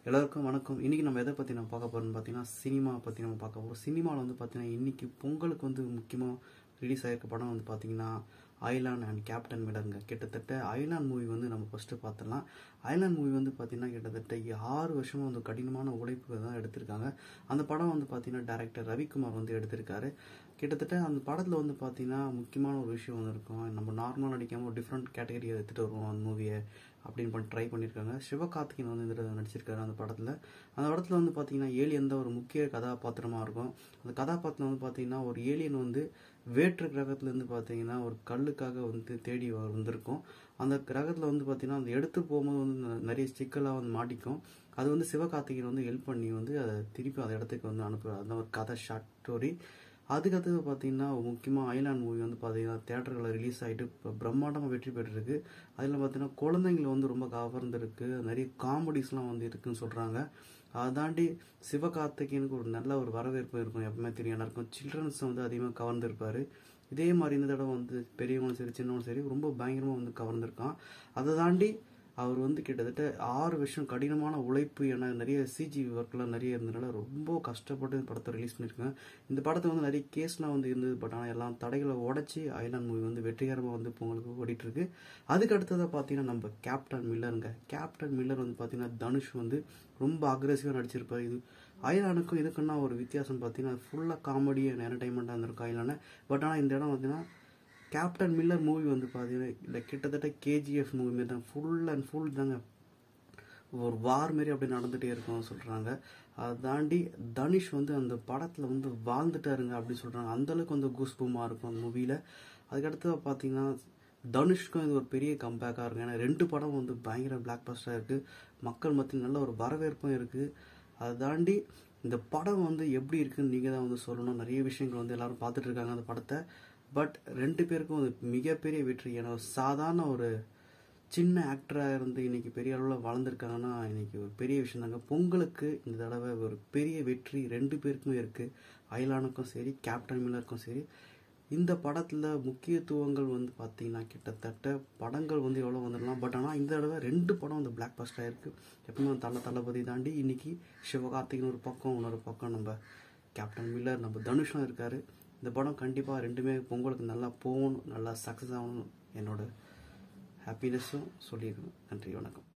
எல்லாருக்கும் வணக்கம் இன்னைக்கு நம்ம எதை பற்றி நம்ம பார்க்க போகிறோம்னு பார்த்தீங்கன்னா சினிமா பற்றி நம்ம பார்க்க போகிறோம் சினிமாவில் வந்து பார்த்தீங்கன்னா இன்னைக்கு பொங்கலுக்கு வந்து முக்கியமாக ரிலீஸ் ஆகிருக்க படம் வந்து பார்த்தீங்கன்னா ஐலாண்ட் அண்ட் கேப்டன் மிடருங்க கிட்டத்தட்ட ஐலாண்ட் மூவி வந்து நம்ம ஃபஸ்ட்டு பார்த்துடலாம் ஐலாண்ட் மூவி வந்து பார்த்தீங்கன்னா கிட்டத்தட்ட ஆறு வருஷமாக வந்து கடினமான உழைப்பு தான் எடுத்திருக்காங்க அந்த படம் வந்து பார்த்தீங்கன்னா டேரக்டர் ரவிக்குமார் வந்து எடுத்திருக்காரு கிட்டத்தட்ட அந்த படத்தில் வந்து பார்த்தீங்கன்னா முக்கியமான ஒரு விஷயம் வந்து இருக்கும் நம்ம நார்மலாக நடிக்காமல் ஒரு டிஃப்ரெண்ட் கேட்டகரியை எடுத்துகிட்டு வருவோம் அந்த மூவியை அப்படின்னு பண்ணி ட்ரை பண்ணியிருக்காங்க சிவகார்த்திகேயன் வந்து இதில் நடிச்சிருக்காரு அந்த படத்தில் அந்த படத்தில் வந்து பார்த்தீங்கன்னா ஏலியன் தான் ஒரு முக்கிய கதாபாத்திரமாக இருக்கும் அந்த கதாபாத்திரம் வந்து பார்த்தீங்கன்னா ஒரு ஏலியன் வந்து வேற்று கிரகத்துலேருந்து பார்த்தீங்கன்னா ஒரு கல்லுக்காக வந்து தேடி வ- வந்திருக்கும் அந்த கிரகத்தில் வந்து பார்த்தீங்கன்னா அந்த எடுத்து போகும்போது வந்து ந- நிறைய சிக்கலாக வந்து மாட்டிக்கும் அது வந்து சிவகார்த்திகேயன் வந்து ஹெல்ப் பண்ணி வந்து அதை திருப்பி அந்த இடத்துக்கு வந்து அனுப்புவார் அந்த ஒரு கதை ஷார்ட் ஸ்டோரி அதுக்கடுத்தது பார்த்தீங்கன்னா முக்கியமாக ஐலாண்ட் மூவி வந்து பார்த்தீங்கன்னா தேட்டர்களில் ரிலீஸ் ஆகிட்டு இப்போ பிரம்மாண்டமாக வெற்றி பெற்றிருக்கு அதில் பார்த்தீங்கன்னா குழந்தைங்களை வந்து ரொம்ப கவர்ந்துருக்கு நிறைய காமெடிஸ்லாம் வந்து இருக்குன்னு சொல்கிறாங்க அதை தாண்டி சிவகார்த்திகேயனுக்கு ஒரு நல்ல ஒரு வரவேற்பு இருக்கும் எப்பவுமே தெரியும் எல்லாருக்கும் சில்ட்ரன்ஸ் வந்து அதிகமாக கவர்ந்துருப்பாரு இதே மாதிரி இந்த தடவை வந்து பெரியவங்களும் சரி சின்னவங்களும் சரி ரொம்ப பயங்கரமாக வந்து கவர்ந்துருக்கான் அதை தாண்டி அவர் வந்து கிட்டத்தட்ட ஆறு வருஷம் கடினமான உழைப்பு என நிறைய சிஜி ஒர்க்லாம் நிறைய இருந்ததுனால ரொம்ப கஷ்டப்பட்டு இந்த படத்தை ரிலீஸ் பண்ணியிருக்காங்க இந்த படத்தில் வந்து நிறைய கேஸ்லாம் வந்து இருந்தது பட் ஆனால் எல்லாம் தடைகளை உடைச்சி ஐலாண்ட் மூவி வந்து வெற்றிகரமாக வந்து பொங்கலுக்கு ஓடிட்டு இருக்கு அதுக்கு அடுத்ததாக பார்த்தீங்கன்னா நம்ம கேப்டன் மில்லருங்க கேப்டன் மில்லர் வந்து பார்த்தீங்கன்னா தனுஷ் வந்து ரொம்ப அக்ரெசிவாக நடிச்சிருப்பாரு இது ஐலானுக்கும் இதுக்குன்னா ஒரு வித்தியாசம் பார்த்தீங்கன்னா ஃபுல்லாக காமெடி அண்ட் என்டர்டைன்மெண்ட்டாக இருந்திருக்கும் ஐலான பட் ஆனால் இந்த இடம் பார்த்தீங்கன்னா கேப்டன் மில்லர் மூவி வந்து பார்த்தீங்கன்னா இல்லை கிட்டத்தட்ட கேஜிஎஃப் மூவி மாரி தான் ஃபுல் அண்ட் ஃபுல் தாங்க ஒரு வார் மாரி அப்படி நடந்துகிட்டே இருக்கும் சொல்கிறாங்க அதை தாண்டி தனுஷ் வந்து அந்த படத்தில் வந்து வாழ்ந்துட்டாருங்க அப்படி சொல்கிறாங்க அந்தளவுக்கு வந்து கூஸ்பூமாக இருக்கும் அந்த மூவியில் அதுக்கடுத்து பார்த்தீங்கன்னா தனுஷ்க்கும் இது ஒரு பெரிய கம்பேக்காக இருக்கும் ஏன்னா ரெண்டு படம் வந்து பயங்கர பிளாக் பஸ்டாக இருக்குது மக்கள் மத்தியில் நல்ல ஒரு வரவேற்பும் இருக்குது அதை தாண்டி இந்த படம் வந்து எப்படி இருக்குன்னு நீங்கள் தான் வந்து சொல்லணும் நிறைய விஷயங்கள் வந்து எல்லாரும் பார்த்துட்டு இருக்காங்க அந்த படத்தை பட் ரெண்டு பேருக்கும் அது மிகப்பெரிய வெற்றி ஏன்னா ஒரு சாதாரண ஒரு சின்ன ஆக்டராக இருந்து இன்னைக்கு பெரிய அளவில் வளர்ந்துருக்காங்கன்னா இன்னைக்கு ஒரு பெரிய விஷயம் தாங்க பொங்கலுக்கு இந்த தடவை ஒரு பெரிய வெற்றி ரெண்டு பேருக்குமே இருக்குது அயலானுக்கும் சரி கேப்டன் மில்லருக்கும் சரி இந்த படத்தில் முக்கியத்துவங்கள் வந்து பார்த்தீங்கன்னா கிட்டத்தட்ட படங்கள் வந்து எவ்வளோ வந்துடலாம் பட் ஆனால் இந்த தடவை ரெண்டு படம் வந்து பிளாக் பஸ்ட் ஆயிருக்கு எப்பவுமே தள்ள தளபதி தாண்டி இன்னைக்கு சிவகார்த்திகன் ஒரு பக்கம் இன்னொரு பக்கம் நம்ம கேப்டன் மில்லர் நம்ம தனுஷும் இருக்காரு இந்த படம் கண்டிப்பாக ரெண்டுமே பொங்கலுக்கு நல்லா போகணும் நல்லா சக்ஸஸ் ஆகணும் என்னோட ஹாப்பினஸும் சொல்லியிருக்கணும் நன்றி வணக்கம்